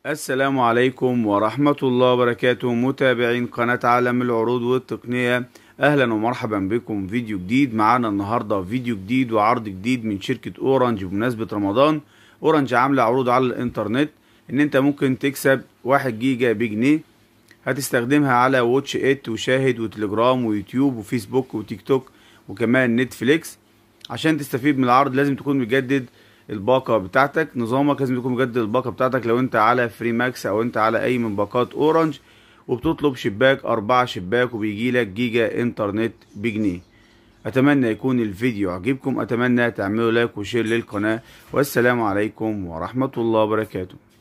السلام عليكم ورحمة الله وبركاته متابعين قناة عالم العروض والتقنية أهلا ومرحبا بكم فيديو جديد معانا النهاردة فيديو جديد وعرض جديد من شركة أورنج بمناسبة رمضان أورنج عاملة عروض على الإنترنت إن أنت ممكن تكسب واحد جيجا بجنيه هتستخدمها على واتش إت وشاهد وتليجرام ويوتيوب وفيسبوك وتيك توك وكمان نتفليكس عشان تستفيد من العرض لازم تكون مجدد الباقة بتاعتك نظامك لازم تكون مجدد الباقة بتاعتك لو انت على فري ماكس او انت على اي من باقات اورنج وبتطلب شباك اربعة شباك وبيجيلك جيجا انترنت بجنيه اتمنى يكون الفيديو عجبكم اتمنى تعملوا لايك وشير للقناة والسلام عليكم ورحمة الله وبركاته